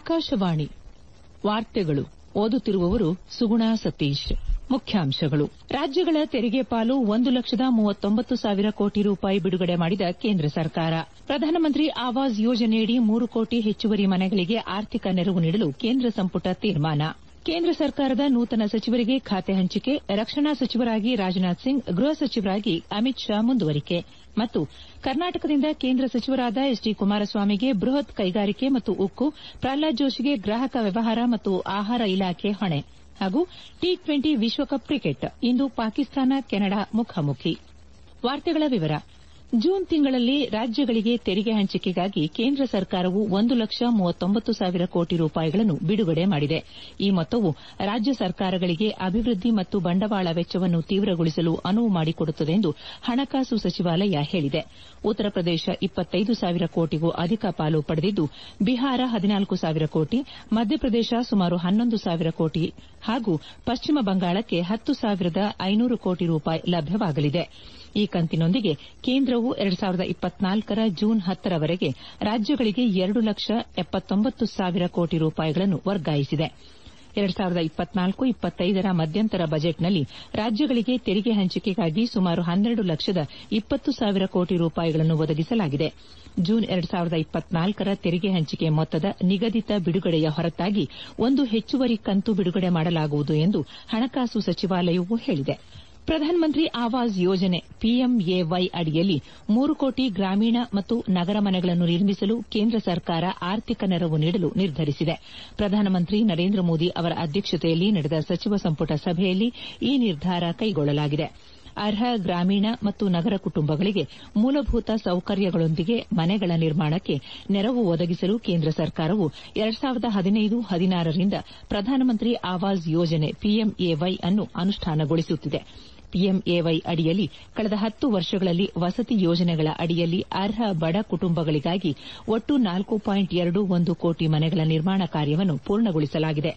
ಆಕಾಶವಾಣಿ ವಾರ್ತೆಗಳು ಓದುತ್ತಿರುವವರು ಸುಗುಣಾ ಸತೀಶ್ ಮುಖ್ಯಾಂಶಗಳು ರಾಜ್ಯಗಳ ತೆರಿಗೆ ಪಾಲು ಒಂದು ಲಕ್ಷದ ಮೂವತ್ತೊಂಬತ್ತು ಸಾವಿರ ಕೋಟಿ ರೂಪಾಯಿ ಬಿಡುಗಡೆ ಮಾಡಿದ ಕೇಂದ್ರ ಸರ್ಕಾರ ಪ್ರಧಾನಮಂತ್ರಿ ಆವಾಸ್ ಯೋಜನೆಯಡಿ ಮೂರು ಕೋಟಿ ಹೆಚ್ಚುವರಿ ಮನೆಗಳಿಗೆ ಆರ್ಥಿಕ ನೆರವು ನೀಡಲು ಕೇಂದ್ರ ಸಂಪುಟ ತೀರ್ಮಾನ ಕೇಂದ್ರ ಸರ್ಕಾರದ ನೂತನ ಸಚಿವರಿಗೆ ಖಾತೆ ಹಂಚಿಕೆ ರಕ್ಷಣಾ ಸಚಿವರಾಗಿ ರಾಜನಾಥ್ ಸಿಂಗ್ ಗೃಹ ಸಚಿವರಾಗಿ ಅಮಿತ್ ಶಾ ಮುಂದುವರಿಕೆ ಮತ್ತು ಕರ್ನಾಟಕದಿಂದ ಕೇಂದ್ರ ಸಚಿವರಾದ ಎಸ್ ಡಿ ಕುಮಾರಸ್ವಾಮಿಗೆ ಬೃಹತ್ ಕೈಗಾರಿಕೆ ಮತ್ತು ಉಕ್ಕು ಪ್ರಹ್ಲಾದ್ ಜೋಶಿಗೆ ಗ್ರಾಹಕ ವ್ಯವಹಾರ ಮತ್ತು ಆಹಾರ ಇಲಾಖೆ ಹೊಣೆ ಹಾಗೂ ಟಿ ಟ್ವೆಂಟಿ ವಿಶ್ವಕಪ್ ಕ್ರಿಕೆಟ್ ಇಂದು ಪಾಕಿಸ್ತಾನ ಕೆನಡಾ ಮುಖಾಮುಖಿ ಜೂನ್ ತಿಂಗಳಲ್ಲಿ ರಾಜ್ಯಗಳಿಗೆ ತೆರಿಗೆ ಹಂಚಿಕೆಗಾಗಿ ಕೇಂದ್ರ ಸರ್ಕಾರವು ಒಂದು ಲಕ್ಷ ಮೂವತ್ತೊಂಬತ್ತು ಸಾವಿರ ಕೋಟಿ ರೂಪಾಯಿಗಳನ್ನು ಬಿಡುಗಡೆ ಮಾಡಿದೆ ಈ ಮೊತ್ತವು ರಾಜ್ಯ ಸರ್ಕಾರಗಳಿಗೆ ಅಭಿವೃದ್ಧಿ ಮತ್ತು ಬಂಡವಾಳ ವೆಚ್ಚವನ್ನು ತೀವ್ರಗೊಳಿಸಲು ಅನುವು ಮಾಡಿಕೊಡುತ್ತದೆ ಎಂದು ಹಣಕಾಸು ಸಚಿವಾಲಯ ಹೇಳಿದೆ ಉತ್ತರ ಪ್ರದೇಶ ಇಪ್ಪತ್ತೈದು ಸಾವಿರ ಕೋಟಿಗೂ ಅಧಿಕ ಪಾಲು ಪಡೆದಿದ್ದು ಬಿಹಾರ ಹದಿನಾಲ್ಕು ಸಾವಿರ ಕೋಟಿ ಮಧ್ಯಪ್ರದೇಶ ಸುಮಾರು ಹನ್ನೊಂದು ಸಾವಿರ ಕೋಟಿ ಹಾಗೂ ಪಶ್ಚಿಮ ಬಂಗಾಳಕ್ಕೆ ಹತ್ತು ಸಾವಿರದ ಐನೂರು ಕೋಟಿ ರೂಪಾಯಿ ಲಭ್ಯವಾಗಲಿದೆ ಈ ಕಂತಿನೊಂದಿಗೆ ಕೇಂದ್ರವು ಎರಡು ಸಾವಿರದ ಇಪ್ಪತ್ನಾಲ್ಕರ ಜೂನ್ ಹತ್ತರವರೆಗೆ ರಾಜ್ಯಗಳಿಗೆ ಎರಡು ಲಕ್ಷ ಎಪ್ಪತ್ತೊಂಬತ್ತು ಸಾವಿರ ಕೋಟಿ ರೂಪಾಯಿಗಳನ್ನು ವರ್ಗಾಯಿಸಿದೆ ಎರಡು ಸಾವಿರದ ಇಪ್ಪತ್ನಾಲ್ಕು ಇಪ್ಪತ್ತೈದರ ಮಧ್ಯಂತರ ಬಜೆಟ್ನಲ್ಲಿ ರಾಜ್ಯಗಳಿಗೆ ತೆರಿಗೆ ಹಂಚಿಕೆಗಾಗಿ ಸುಮಾರು ಹನ್ನೆರಡು ಲಕ್ಷದ ಇಪ್ಪತ್ತು ಸಾವಿರ ಕೋಟಿ ರೂಪಾಯಿಗಳನ್ನು ಒದಗಿಸಲಾಗಿದೆ ಜೂನ್ ಎರಡು ಸಾವಿರದ ಇಪ್ಪತ್ನಾಲ್ಕರ ತೆರಿಗೆ ಹಂಚಿಕೆ ಮೊತ್ತದ ನಿಗದಿತ ಬಿಡುಗಡೆಯ ಹೊರತಾಗಿ ಒಂದು ಹೆಚ್ಚುವರಿ ಕಂತು ಬಿಡುಗಡೆ ಮಾಡಲಾಗುವುದು ಎಂದು ಹಣಕಾಸು ಸಚಿವಾಲಯವು ಹೇಳಿದೆ ಪ್ರಧಾನಮಂತ್ರಿ ಆವಾಸ್ ಯೋಜನೆ ಪಿಎಂಎವೈ ಅಡಿಯಲ್ಲಿ ಮೂರು ಕೋಟಿ ಗ್ರಾಮೀಣ ಮತ್ತು ನಗರ ಮನೆಗಳನ್ನು ನಿರ್ಮಿಸಲು ಕೇಂದ್ರ ಸರ್ಕಾರ ಆರ್ಥಿಕ ನೆರವು ನೀಡಲು ನಿರ್ಧರಿಸಿದೆ ಪ್ರಧಾನಮಂತ್ರಿ ನರೇಂದ್ರ ಮೋದಿ ಅವರ ಅಧ್ಯಕ್ಷತೆಯಲ್ಲಿ ನಡೆದ ಸಚಿವ ಸಂಪುಟ ಸಭೆಯಲ್ಲಿ ಈ ನಿರ್ಧಾರ ಕೈಗೊಳ್ಳಲಾಗಿದೆ ಅರ್ಹ ಗ್ರಾಮೀಣ ಮತ್ತು ನಗರ ಕುಟುಂಬಗಳಿಗೆ ಮೂಲಭೂತ ಸೌಕರ್ಯಗಳೊಂದಿಗೆ ಮನೆಗಳ ನಿರ್ಮಾಣಕ್ಕೆ ನೆರವು ಒದಗಿಸಲು ಕೇಂದ್ರ ಸರ್ಕಾರವು ಎರಡು ಸಾವಿರದ ಹದಿನೈದು ಹದಿನಾರರಿಂದ ಪ್ರಧಾನಮಂತ್ರಿ ಆವಾಸ್ ಯೋಜನೆ ಪಿಎಂಎವೈ ಅನ್ನು ಅನುಷ್ಠಾನಗೊಳಿಸುತ್ತಿದೆ ಪಿಎಂಎವೈ ಅಡಿಯಲ್ಲಿ ಕಳೆದ ಹತ್ತು ವರ್ಷಗಳಲ್ಲಿ ವಸತಿ ಯೋಜನೆಗಳ ಅಡಿಯಲ್ಲಿ ಅರ್ಹ ಬಡ ಕುಟುಂಬಗಳಿಗಾಗಿ ಒಟ್ಟು ನಾಲ್ಕು ಪಾಯಿಂಟ್ ಎರಡು ಒಂದು ಕೋಟಿ ಮನೆಗಳ ನಿರ್ಮಾಣ ಕಾರ್ಯವನ್ನು ಪೂರ್ಣಗೊಳಿಸಲಾಗಿದೆ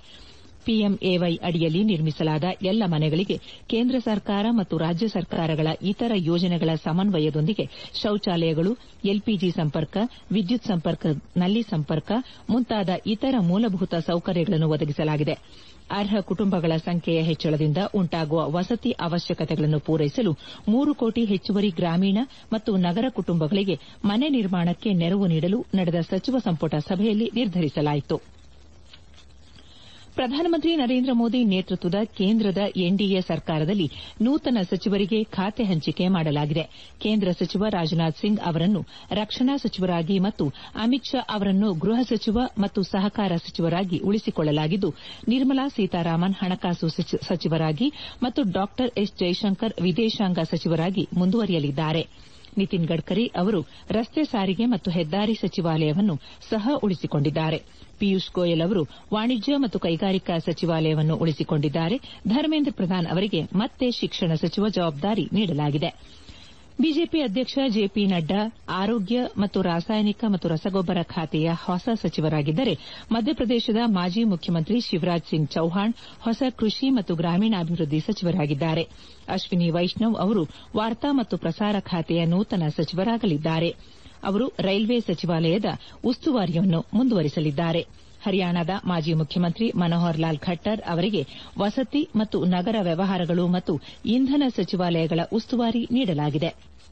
ಪಿಎಂಎವೈ ಅಡಿಯಲ್ಲಿ ನಿರ್ಮಿಸಲಾದ ಎಲ್ಲ ಮನೆಗಳಿಗೆ ಕೇಂದ್ರ ಸರ್ಕಾರ ಮತ್ತು ರಾಜ್ಯ ಸರ್ಕಾರಗಳ ಇತರ ಯೋಜನೆಗಳ ಸಮನ್ವಯದೊಂದಿಗೆ ಶೌಚಾಲಯಗಳು ಎಲ್ಪಿಜಿ ಸಂಪರ್ಕ ವಿದ್ಯುತ್ ಸಂಪರ್ಕ ನಲ್ಲಿ ಸಂಪರ್ಕ ಮುಂತಾದ ಇತರ ಮೂಲಭೂತ ಸೌಕರ್ಯಗಳನ್ನು ಒದಗಿಸಲಾಗಿದೆ ಅರ್ಹ ಕುಟುಂಬಗಳ ಸಂಖ್ಯೆಯ ಹೆಚ್ಚಳದಿಂದ ಉಂಟಾಗುವ ವಸತಿ ಅವಶ್ಯಕತೆಗಳನ್ನು ಪೂರೈಸಲು ಮೂರು ಕೋಟಿ ಹೆಚ್ಚುವರಿ ಗ್ರಾಮೀಣ ಮತ್ತು ನಗರ ಕುಟುಂಬಗಳಿಗೆ ಮನೆ ನಿರ್ಮಾಣಕ್ಕೆ ನೆರವು ನೀಡಲು ನಡೆದ ಸಚಿವ ಸಂಪುಟ ಸಭೆಯಲ್ಲಿ ನಿರ್ಧರಿಸಲಾಯಿತು ಪ್ರಧಾನಮಂತ್ರಿ ನರೇಂದ್ರ ಮೋದಿ ನೇತೃತ್ವದ ಕೇಂದ್ರದ ಎನ್ಡಿಎ ಸರ್ಕಾರದಲ್ಲಿ ನೂತನ ಸಚಿವರಿಗೆ ಖಾತೆ ಹಂಚಿಕೆ ಮಾಡಲಾಗಿದೆ ಕೇಂದ್ರ ಸಚಿವ ರಾಜನಾಥ್ ಸಿಂಗ್ ಅವರನ್ನು ರಕ್ಷಣಾ ಸಚಿವರಾಗಿ ಮತ್ತು ಅಮಿತ್ ಶಾ ಅವರನ್ನು ಗೃಹ ಸಚಿವ ಮತ್ತು ಸಹಕಾರ ಸಚಿವರಾಗಿ ಉಳಿಸಿಕೊಳ್ಳಲಾಗಿದ್ದು ನಿರ್ಮಲಾ ಸೀತಾರಾಮನ್ ಹಣಕಾಸು ಸಚಿವರಾಗಿ ಮತ್ತು ಡಾ ಎಸ್ ಜೈಶಂಕರ್ ವಿದೇಶಾಂಗ ಸಚಿವರಾಗಿ ಮುಂದುವರಿಯಲಿದ್ದಾರೆ ನಿತಿನ್ ಗಡ್ಕರಿ ಅವರು ರಸ್ತೆ ಸಾರಿಗೆ ಮತ್ತು ಹೆದ್ದಾರಿ ಸಚಿವಾಲಯವನ್ನು ಸಹ ಉಳಿಸಿಕೊಂಡಿದ್ದಾರೆ ಪಿಯೂಷ್ ಗೋಯಲ್ ಅವರು ವಾಣಿಜ್ಯ ಮತ್ತು ಕೈಗಾರಿಕಾ ಸಚಿವಾಲಯವನ್ನು ಉಳಿಸಿಕೊಂಡಿದ್ದಾರೆ ಧರ್ಮೇಂದ್ರ ಪ್ರಧಾನ್ ಅವರಿಗೆ ಮತ್ತೆ ಶಿಕ್ಷಣ ಸಚಿವ ಜವಾಬ್ದಾರಿ ನೀಡಲಾಗಿದೆ ಬಿಜೆಪಿ ಅಧ್ಯಕ್ಷ ಜೆಪಿ ನಡ್ಡಾ ಆರೋಗ್ಯ ಮತ್ತು ರಾಸಾಯನಿಕ ಮತ್ತು ರಸಗೊಬ್ಬರ ಖಾತೆಯ ಹೊಸ ಸಚಿವರಾಗಿದ್ದರೆ ಮಧ್ಯಪ್ರದೇಶದ ಮಾಜಿ ಮುಖ್ಯಮಂತ್ರಿ ಶಿವರಾಜ್ ಸಿಂಗ್ ಚೌಹಾಣ್ ಹೊಸ ಕೃಷಿ ಮತ್ತು ಗ್ರಾಮೀಣಾಭಿವೃದ್ಧಿ ಸಚಿವರಾಗಿದ್ದಾರೆ ಅಶ್ವಿನಿ ವೈಷ್ಣವ್ ಅವರು ವಾರ್ತಾ ಮತ್ತು ಪ್ರಸಾರ ಖಾತೆಯ ನೂತನ ಸಚಿವರಾಗಲಿದ್ದಾರೆ ಅವರು ರೈಲ್ವೆ ಸಚಿವಾಲಯದ ಉಸ್ತುವಾರಿಯನ್ನು ಮುಂದುವರಿಸಲಿದ್ದಾರೆ ಹರಿಯಾಣದ ಮಾಜಿ ಮುಖ್ಯಮಂತ್ರಿ ಮನೋಹರ್ ಲಾಲ್ ಖಟ್ಟರ್ ಅವರಿಗೆ ವಸತಿ ಮತ್ತು ನಗರ ವ್ಯವಹಾರಗಳು ಮತ್ತು ಇಂಧನ ಸಚಿವಾಲಯಗಳ ಉಸ್ತುವಾರಿ ನೀಡಲಾಗಿದೆ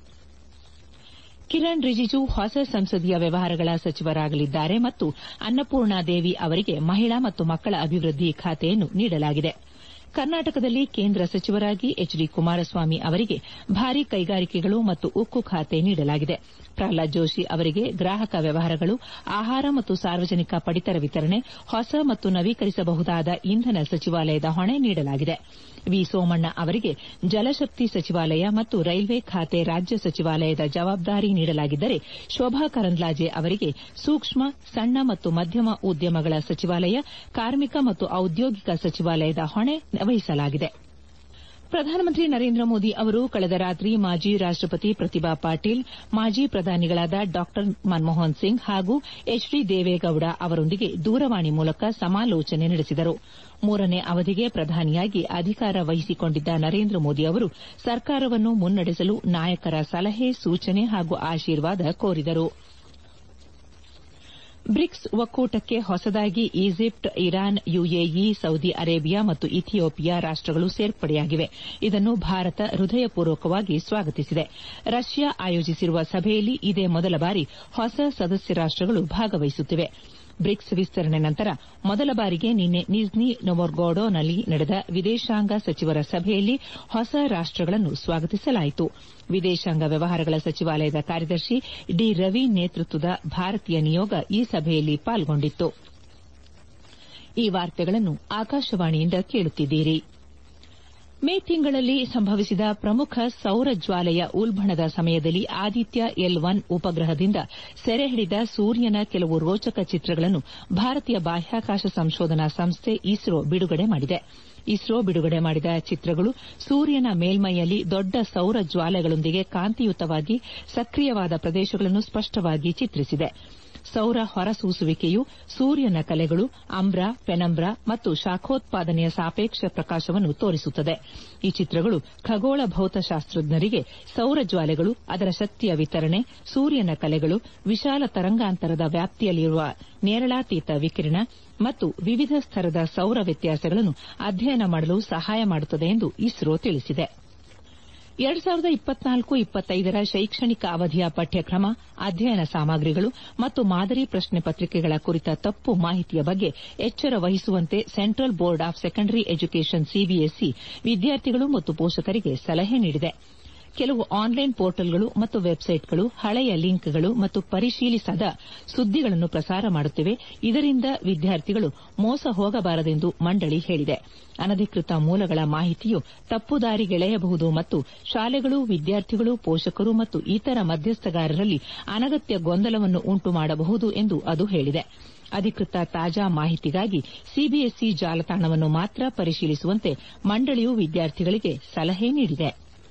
ಕಿರಣ್ ರಿಜಿಜು ಹೊಸ ಸಂಸದೀಯ ವ್ಯವಹಾರಗಳ ಸಚಿವರಾಗಲಿದ್ದಾರೆ ಮತ್ತು ಅನ್ನಪೂರ್ಣಾ ದೇವಿ ಅವರಿಗೆ ಮಹಿಳಾ ಮತ್ತು ಮಕ್ಕಳ ಅಭಿವೃದ್ಧಿ ಖಾತೆಯನ್ನು ನೀಡಲಾಗಿದೆ ಕರ್ನಾಟಕದಲ್ಲಿ ಕೇಂದ್ರ ಸಚಿವರಾಗಿ ಎಚ್ ಡಿ ಕುಮಾರಸ್ವಾಮಿ ಅವರಿಗೆ ಭಾರಿ ಕೈಗಾರಿಕೆಗಳು ಮತ್ತು ಉಕ್ಕು ಖಾತೆ ನೀಡಲಾಗಿದೆ ಪ್ರಹ್ಲಾದ್ ಜೋಶಿ ಅವರಿಗೆ ಗ್ರಾಹಕ ವ್ಯವಹಾರಗಳು ಆಹಾರ ಮತ್ತು ಸಾರ್ವಜನಿಕ ಪಡಿತರ ವಿತರಣೆ ಹೊಸ ಮತ್ತು ನವೀಕರಿಸಬಹುದಾದ ಇಂಧನ ಸಚಿವಾಲಯದ ಹೊಣೆ ನೀಡಲಾಗಿದೆ ವಿ ಸೋಮಣ್ಣ ಅವರಿಗೆ ಜಲಶಕ್ತಿ ಸಚಿವಾಲಯ ಮತ್ತು ರೈಲ್ವೆ ಖಾತೆ ರಾಜ್ಯ ಸಚಿವಾಲಯದ ಜವಾಬ್ದಾರಿ ನೀಡಲಾಗಿದ್ದರೆ ಶೋಭಾ ಕರಂದ್ಲಾಜೆ ಅವರಿಗೆ ಸೂಕ್ಷ್ಮ ಸಣ್ಣ ಮತ್ತು ಮಧ್ಯಮ ಉದ್ಯಮಗಳ ಸಚಿವಾಲಯ ಕಾರ್ಮಿಕ ಮತ್ತು ಔದ್ಯೋಗಿಕ ಸಚಿವಾಲಯದ ಹೊಣೆ ವಹಿಸಲಾಗಿದೆ ಪ್ರಧಾನಮಂತ್ರಿ ನರೇಂದ್ರ ಮೋದಿ ಅವರು ಕಳೆದ ರಾತ್ರಿ ಮಾಜಿ ರಾಷ್ಟಪತಿ ಪ್ರತಿಭಾ ಪಾಟೀಲ್ ಮಾಜಿ ಪ್ರಧಾನಿಗಳಾದ ಡಾ ಮನಮೋಹನ್ ಸಿಂಗ್ ಹಾಗೂ ಎಚ್ ಡಿ ದೇವೇಗೌಡ ಅವರೊಂದಿಗೆ ದೂರವಾಣಿ ಮೂಲಕ ಸಮಾಲೋಚನೆ ನಡೆಸಿದರು ಮೂರನೇ ಅವಧಿಗೆ ಪ್ರಧಾನಿಯಾಗಿ ಅಧಿಕಾರ ವಹಿಸಿಕೊಂಡಿದ್ದ ನರೇಂದ್ರ ಮೋದಿ ಅವರು ಸರ್ಕಾರವನ್ನು ಮುನ್ನಡೆಸಲು ನಾಯಕರ ಸಲಹೆ ಸೂಚನೆ ಹಾಗೂ ಆಶೀರ್ವಾದ ಕೋರಿದರು ಬ್ರಿಕ್ಸ್ ಒಕ್ಕೂಟಕ್ಕೆ ಹೊಸದಾಗಿ Egypt Iran UAE Saudi Arabia ಮತ್ತು ಇಥಿಯೋಪಿಯಾ ರಾಷ್ಟಗಳು ಸೇರ್ಪಡೆಯಾಗಿವೆ ಇದನ್ನು ಭಾರತ ಹೃದಯಪೂರ್ವಕವಾಗಿ ಸ್ವಾಗತಿಸಿದೆ ರಷ್ಯಾ ಆಯೋಜಿಸಿರುವ ಸಭೆಯಲ್ಲಿ ಇದೇ ಮೊದಲ ಬಾರಿ ಹೊಸ ಸದಸ್ಯ ರಾಷ್ಟಗಳು ಭಾಗವಹಿಸುತ್ತಿವೆ ಬ್ರಿಕ್ಸ್ ವಿಸ್ತರಣೆ ನಂತರ ಮೊದಲ ಬಾರಿಗೆ ನಿನ್ನೆ ನಿಜ್ನಿ ನೊವೊರ್ಗೊಡೊನಲ್ಲಿ ನಡೆದ ವಿದೇಶಾಂಗ ಸಚಿವರ ಸಭೆಯಲ್ಲಿ ಹೊಸ ರಾಷ್ಟಗಳನ್ನು ಸ್ವಾಗತಿಸಲಾಯಿತು ವಿದೇಶಾಂಗ ವ್ಯವಹಾರಗಳ ಸಚಿವಾಲಯದ ಕಾರ್ಯದರ್ಶಿ ಡಿ ರವಿ ನೇತೃತ್ವದ ಭಾರತೀಯ ನಿಯೋಗ ಈ ಸಭೆಯಲ್ಲಿ ಪಾಲ್ಗೊಂಡಿತ್ತು ಈ ವಾರ್ತೆಗಳನ್ನು ಆಕಾಶವಾಣಿಯಿಂದ ಕೇಳುತ್ತಿದ್ದೀರಿ ಮೇ ತಿಂಗಳಲ್ಲಿ ಸಂಭವಿಸಿದ ಪ್ರಮುಖ ಸೌರ ಜ್ವಾಲೆಯ ಉಲ್ಬಣದ ಸಮಯದಲ್ಲಿ ಆದಿತ್ಯ ಎಲ್ ಒನ್ ಉಪಗ್ರಹದಿಂದ ಸೆರೆ ಹಿಡಿದ ಸೂರ್ಯನ ಕೆಲವು ರೋಚಕ ಚಿತ್ರಗಳನ್ನು ಭಾರತೀಯ ಬಾಹ್ಯಾಕಾಶ ಸಂಶೋಧನಾ ಸಂಸ್ಥೆ ಇಸ್ರೋ ಬಿಡುಗಡೆ ಮಾಡಿದೆ ಇಸ್ರೋ ಬಿಡುಗಡೆ ಮಾಡಿದ ಚಿತ್ರಗಳು ಸೂರ್ಯನ ಮೇಲ್ಮೈಯಲ್ಲಿ ದೊಡ್ಡ ಸೌರ ಜ್ವಾಲೆಗಳೊಂದಿಗೆ ಕಾಂತಿಯುತವಾಗಿ ಸಕ್ರಿಯವಾದ ಪ್ರದೇಶಗಳನ್ನು ಸ್ಪಷ್ಟವಾಗಿ ಚಿತ್ರಿಸಿದೆ ಸೌರ ಹೊರಸೂಸುವಿಕೆಯು ಸೂರ್ಯನ ಕಲೆಗಳು ಅಂಬ್ರ ಪೆನಂಬ್ರ ಮತ್ತು ಶಾಖೋತ್ಪಾದನೆಯ ಸಾಪೇಕ್ಷ ಪ್ರಕಾಶವನ್ನು ತೋರಿಸುತ್ತದೆ ಈ ಚಿತ್ರಗಳು ಖಗೋಳ ಭೌತಶಾಸ್ತ್ರಜ್ಞರಿಗೆ ಸೌರ ಜ್ವಾಲೆಗಳು ಅದರ ಶಕ್ತಿಯ ವಿತರಣೆ ಸೂರ್ಯನ ಕಲೆಗಳು ವಿಶಾಲ ತರಂಗಾಂತರದ ವ್ಯಾಪ್ತಿಯಲ್ಲಿರುವ ನೇರಳಾತೀತ ವಿಕಿರಣ ಮತ್ತು ವಿವಿಧ ಸ್ತರದ ಸೌರ ವ್ಯತ್ಯಾಸಗಳನ್ನು ಅಧ್ಯಯನ ಮಾಡಲು ಸಹಾಯ ಮಾಡುತ್ತದೆ ಎಂದು ಇಸ್ರೋ ತಿಳಿಸಿದೆ ಎರಡು ಸಾವಿರದ ಇಪ್ಪತ್ನಾಲ್ಕು ಇಪ್ಪತ್ತೈದರ ಶೈಕ್ಷಣಿಕ ಅವಧಿಯ ಪಠ್ಯಕ್ರಮ ಅಧ್ಯಯನ ಸಾಮಗ್ರಿಗಳು ಮತ್ತು ಮಾದರಿ ಪ್ರಶ್ನೆ ಪತ್ರಿಕೆಗಳ ಕುರಿತ ತಪ್ಪು ಮಾಹಿತಿಯ ಬಗ್ಗೆ ಎಚ್ಚರ ವಹಿಸುವಂತೆ Central Board of Secondary Education CBSE ವಿದ್ಯಾರ್ಥಿಗಳು ಮತ್ತು ಪೋಷಕರಿಗೆ ಸಲಹೆ ನೀಡಿದೆ ಕೆಲವು ಆನ್ಲೈನ್ ಪೋರ್ಟಲ್ಗಳು ಮತ್ತು ವೆಬ್ಸೈಟ್ಗಳು ಹಳೆಯ ಲಿಂಕ್ಗಳು ಮತ್ತು ಪರಿಶೀಲಿಸದ ಸುದ್ದಿಗಳನ್ನು ಪ್ರಸಾರ ಮಾಡುತ್ತಿವೆ ಇದರಿಂದ ವಿದ್ಯಾರ್ಥಿಗಳು ಮೋಸ ಹೋಗಬಾರದೆಂದು ಮಂಡಳಿ ಹೇಳಿದೆ ಅನಧಿಕೃತ ಮೂಲಗಳ ಮಾಹಿತಿಯು ತಪ್ಪುದಾರಿಗೆಳೆಯಬಹುದು ಮತ್ತು ಶಾಲೆಗಳು ವಿದ್ಯಾರ್ಥಿಗಳು ಪೋಷಕರು ಮತ್ತು ಇತರ ಮಧ್ಯಸ್ಥಗಾರರಲ್ಲಿ ಅನಗತ್ಯ ಗೊಂದಲವನ್ನು ಉಂಟು ಮಾಡಬಹುದು ಎಂದು ಅದು ಹೇಳಿದೆ ಅಧಿಕೃತ ತಾಜಾ ಮಾಹಿತಿಗಾಗಿ ಸಿಬಿಎಸ್ಇ ಜಾಲತಾಣವನ್ನು ಮಾತ್ರ ಪರಿಶೀಲಿಸುವಂತೆ ಮಂಡಳಿಯು ವಿದ್ಯಾರ್ಥಿಗಳಿಗೆ ಸಲಹೆ ನೀಡಿದೆ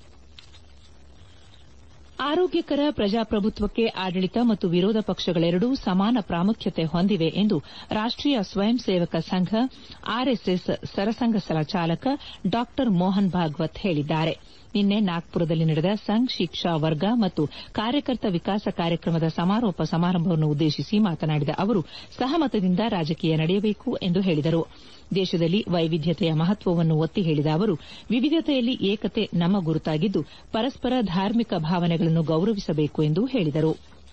ಆರೋಗ್ಯಕರ ಪ್ರಜಾಪ್ರಭುತ್ವಕ್ಕೆ ಆಡಳಿತ ಮತ್ತು ವಿರೋಧ ಪಕ್ಷಗಳೆರಡೂ ಸಮಾನ ಪ್ರಾಮುಖ್ಯತೆ ಹೊಂದಿವೆ ಎಂದು ರಾಷ್ಟೀಯ ಸ್ವಯಂ ಸೇವಕ ಸಂಘ ಆರ್ಎಸ್ಎಸ್ ಸರಸಂಘ ಚಾಲಕ ಡಾ ಮೋಹನ್ ಭಾಗವತ್ ಹೇಳಿದ್ದಾರೆ ನಿನ್ನೆ ನಾಗ್ಪುರದಲ್ಲಿ ನಡೆದ ಸಂಘ್ ಶಿಕ್ಷಾ ವರ್ಗ ಮತ್ತು ಕಾರ್ಯಕರ್ತ ವಿಕಾಸ ಕಾರ್ಯಕ್ರಮದ ಸಮಾರೋಪ ಸಮಾರಂಭವನ್ನು ಉದ್ದೇಶಿಸಿ ಮಾತನಾಡಿದ ಅವರು ಸಹಮತದಿಂದ ರಾಜಕೀಯ ನಡೆಯಬೇಕು ಎಂದು ಹೇಳಿದರು ದೇಶದಲ್ಲಿ ವೈವಿಧ್ಯತೆಯ ಮಹತ್ವವನ್ನು ಒತ್ತಿ ಹೇಳಿದ ಅವರು ವಿವಿಧತೆಯಲ್ಲಿ ಏಕತೆ ನಮ್ಮ ಗುರುತಾಗಿದ್ದು ಪರಸ್ಪರ ಧಾರ್ಮಿಕ ಭಾವನೆಗಳನ್ನು ಗೌರವಿಸಬೇಕು ಎಂದು ಹೇಳಿದರು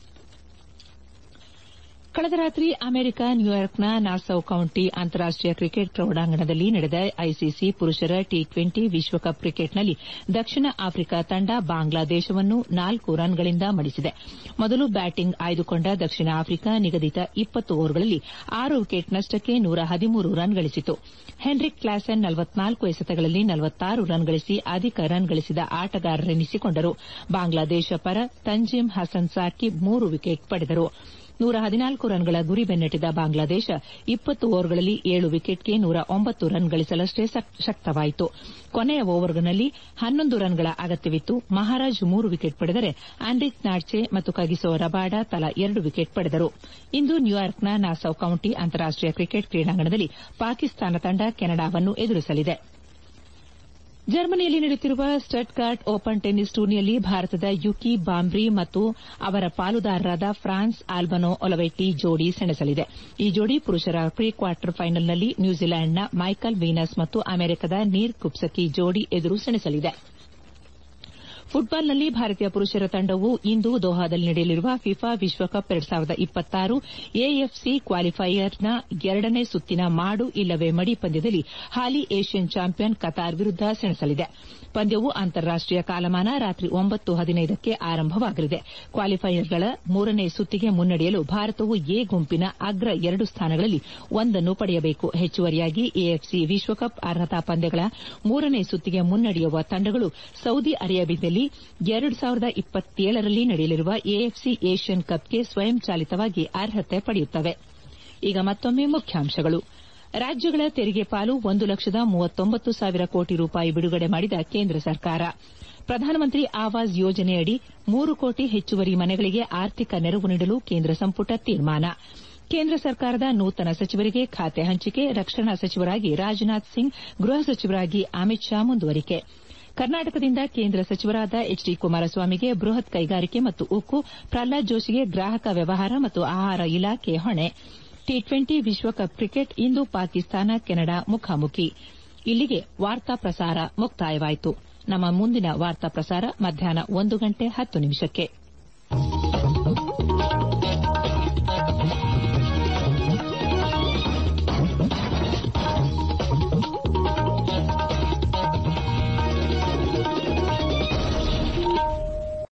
ಕಳೆದ ರಾತ್ರಿ ಅಮೆರಿಕ ನ್ಯೂಯಾರ್ಕ್ನ ನಾಸೌ ಕೌಂಟಿ ಅಂತಾರಾಷ್ಟೀಯ ಕ್ರಿಕೆಟ್ ಕ್ರೀಡಾಂಗಣದಲ್ಲಿ ನಡೆದ ಐಸಿಸಿ ಪುರುಷರ ಟಿ ಟ್ವೆಂಟಿ ವಿಶ್ವಕಪ್ ಕ್ರಿಕೆಟ್ನಲ್ಲಿ ದಕ್ಷಿಣ ಆಫ್ರಿಕಾ ತಂಡ ಬಾಂಗ್ಲಾದೇಶವನ್ನು ನಾಲ್ಕು ರನ್ಗಳಿಂದ ಮಣಿಸಿದೆ ಮೊದಲು ಬ್ಯಾಟಿಂಗ್ ಆಯ್ದುಕೊಂಡ ದಕ್ಷಿಣ ಆಫ್ರಿಕಾ ನಿಗದಿತ ಇಪ್ಪತ್ತು ಓವರ್ಗಳಲ್ಲಿ ಆರು ವಿಕೆಟ್ ನಷ್ಟಕ್ಕೆ ನೂರ ಹದಿಮೂರು ರನ್ ಗಳಿಸಿತು ಹೆನ್ರಿಕ್ ಕ್ಲಾಸೆನ್ ನಲವತ್ನಾಲ್ಕು ಎಸೆತಗಳಲ್ಲಿ ನಲವತ್ತಾರು ರನ್ ಗಳಿಸಿ ಅಧಿಕ ರನ್ ಗಳಿಸಿದ ಆಟಗಾರರೆನಿಸಿಕೊಂಡರು ಬಾಂಗ್ಲಾದೇಶ ಪರ ತಂಜೀಮ್ ಹಸನ್ ಸಾಕಿಬ್ ಮೂರು ವಿಕೆಟ್ ಪಡೆದರು ನೂರ ಹದಿನಾಲ್ಕು ರನ್ಗಳ ಗುರಿ ಬೆನ್ನಟ್ಟಿದ ಬಾಂಗ್ಲಾದೇಶ ಇಪ್ಪತ್ತು ಓವರ್ಗಳಲ್ಲಿ ಏಳು ವಿಕೆಟ್ಗೆ ನೂರ ಒಂಬತ್ತು ರನ್ ಗಳಿಸಲಷ್ಟೇ ಶಕ್ತವಾಯಿತು ಕೊನೆಯ ಓವರ್ನಲ್ಲಿ ಹನ್ನೊಂದು ರನ್ಗಳ ಅಗತ್ಯವಿತ್ತು ಮಹಾರಾಜ್ ಮೂರು ವಿಕೆಟ್ ಪಡೆದರೆ ಆಂಡ್ರಿಕ್ ನಾಡ್ಚೆ ಮತ್ತು ಕಗಿಸೋ ರಬಾಡ ತಲಾ ಎರಡು ವಿಕೆಟ್ ಪಡೆದರು ಇಂದು ನ್ಯೂಯಾರ್ಕ್ನ ನಾಸೌ ಕೌಂಟಿ ಅಂತಾರಾಷ್ಟೀಯ ಕ್ರಿಕೆಟ್ ಕ್ರೀಡಾಂಗಣದಲ್ಲಿ ಪಾಕಿಸ್ತಾನ ತಂಡ ಕೆನಡಾವನ್ನು ಎದುರಿಸಲಿದೆ ಜರ್ಮನಿಯಲ್ಲಿ ನಡೆಯುತ್ತಿರುವ ಸ್ಟಟ್ಗಾರ್ಟ್ ಓಪನ್ ಟೆನ್ನಿಸ್ ಟೂರ್ನಿಯಲ್ಲಿ ಭಾರತದ ಯುಕಿ ಬಾಂಬ್ರಿ ಮತ್ತು ಅವರ ಪಾಲುದಾರರಾದ ಫ್ರಾನ್ಸ್ ಆಲ್ಬನೋ ಒಲವೈಟಿ ಜೋಡಿ ಸೆಣಸಲಿದೆ ಈ ಜೋಡಿ ಪುರುಷರ ಪ್ರೀ ಕ್ವಾರ್ಟರ್ ಫೈನಲ್ನಲ್ಲಿ ನ್ಯೂಜಿಲೆಂಡ್ನ ಮೈಕಲ್ ವೀನಸ್ ಮತ್ತು ಅಮೆರಿಕದ ನೀರ್ ಕುಪ್ಸಕಿ ಜೋಡಿ ಎದುರು ಸೆಣಸಲಿದೆ ಫುಟ್ಬಾಲ್ನಲ್ಲಿ ಭಾರತೀಯ ಪುರುಷರ ತಂಡವು ಇಂದು ದೋಹಾದಲ್ಲಿ ನಡೆಯಲಿರುವ ಫಿಫಾ ವಿಶ್ವಕಪ್ ಎರಡು ಸಾವಿರದ ಇಪ್ಪತ್ತಾರು ಎಎಫ್ಸಿ ಕ್ವಾಲಿಫೈಯರ್ನ ಎರಡನೇ ಸುತ್ತಿನ ಮಾಡು ಇಲ್ಲವೇ ಮಡಿ ಪಂದ್ಯದಲ್ಲಿ ಹಾಲಿ ಏಷ್ಯನ್ ಚಾಂಪಿಯನ್ ಕತಾರ್ ವಿರುದ್ದ ಸೆಣಸಲಿದೆ ಪಂದ್ಯವು ಅಂತಾರಾಷ್ಟೀಯ ಕಾಲಮಾನ ರಾತ್ರಿ ಒಂಬತ್ತು ಹದಿನೈದಕ್ಕೆ ಆರಂಭವಾಗಲಿದೆ ಕ್ವಾಲಿಫೈಯರ್ಗಳ ಮೂರನೇ ಸುತ್ತಿಗೆ ಮುನ್ನಡೆಯಲು ಭಾರತವು ಎ ಗುಂಪಿನ ಅಗ್ರ ಎರಡು ಸ್ಥಾನಗಳಲ್ಲಿ ಒಂದನ್ನು ಪಡೆಯಬೇಕು ಹೆಚ್ಚುವರಿಯಾಗಿ ಎಎಫ್ಸಿ ವಿಶ್ವಕಪ್ ಅರ್ಹತಾ ಪಂದ್ಯಗಳ ಮೂರನೇ ಸುತ್ತಿಗೆ ಮುನ್ನಡೆಯುವ ತಂಡಗಳು ಸೌದಿ ಅರೇಬಿಯಾದಲ್ಲಿ ಎರಡು ಸಾವಿರದ ಇಪ್ಪತ್ತೇಳರಲ್ಲಿ ನಡೆಯಲಿರುವ ಎಎಫ್ಸಿ ಏಷ್ಯನ್ ಕಪ್ಗೆ ಸ್ವಯಂಚಾಲಿತವಾಗಿ ಅರ್ಹತೆ ಪಡೆಯುತ್ತವೆ ಈಗ ಮತ್ತೊಮ್ಮೆ ಮುಖ್ಯಾಂಶಗಳು ರಾಜ್ಯಗಳ ತೆರಿಗೆ ಪಾಲು ಒಂದು ಲಕ್ಷದ ಮೂವತ್ತೊಂಬತ್ತು ಸಾವಿರ ಕೋಟಿ ರೂಪಾಯಿ ಬಿಡುಗಡೆ ಮಾಡಿದ ಕೇಂದ್ರ ಸರ್ಕಾರ ಪ್ರಧಾನಮಂತ್ರಿ ಆವಾಸ್ ಯೋಜನೆಯಡಿ ಮೂರು ಕೋಟಿ ಹೆಚ್ಚುವರಿ ಮನೆಗಳಿಗೆ ಆರ್ಥಿಕ ನೆರವು ನೀಡಲು ಕೇಂದ್ರ ಸಂಪುಟ ತೀರ್ಮಾನ ಕೇಂದ್ರ ಸರ್ಕಾರದ ನೂತನ ಸಚಿವರಿಗೆ ಖಾತೆ ಹಂಚಿಕೆ ರಕ್ಷಣಾ ಸಚಿವರಾಗಿ ರಾಜನಾಥ್ ಸಿಂಗ್ ಗೃಹ ಸಚಿವರಾಗಿ ಅಮಿತ್ ಶಾ ಮುಂದುವರಿಕೆ ಕರ್ನಾಟಕದಿಂದ ಕೇಂದ್ರ ಸಚಿವರಾದ ಎಚ್ ಡಿ ಕುಮಾರಸ್ವಾಮಿಗೆ ಬೃಹತ್ ಕೈಗಾರಿಕೆ ಮತ್ತು ಉಕ್ಕು ಪ್ರಹ್ಲಾದ್ ಜೋಶಿಗೆ ಗ್ರಾಹಕ ವ್ಯವಹಾರ ಮತ್ತು ಆಹಾರ ಇಲಾಖೆ ಹೊಣೆ ಟಿ ಟ್ವೆಂಟಿ ವಿಶ್ವಕಪ್ ಕ್ರಿಕೆಟ್ ಇಂದು ಪಾಕಿಸ್ತಾನ ಕೆನಡಾ ಮುಖಾಮುಖಿ ಇಲ್ಲಿಗೆ ವಾರ್ತಾ ಪ್ರಸಾರ ಮುಕ್ತಾಯವಾಯಿತು ನಮ್ಮ ಮುಂದಿನ ವಾರ್ತಾ ಪ್ರಸಾರ ಮಧ್ಯಾಹ್ನ ಒಂದು ಗಂಟೆ ಹತ್ತು ನಿಮಿಷಕ್ಕೆ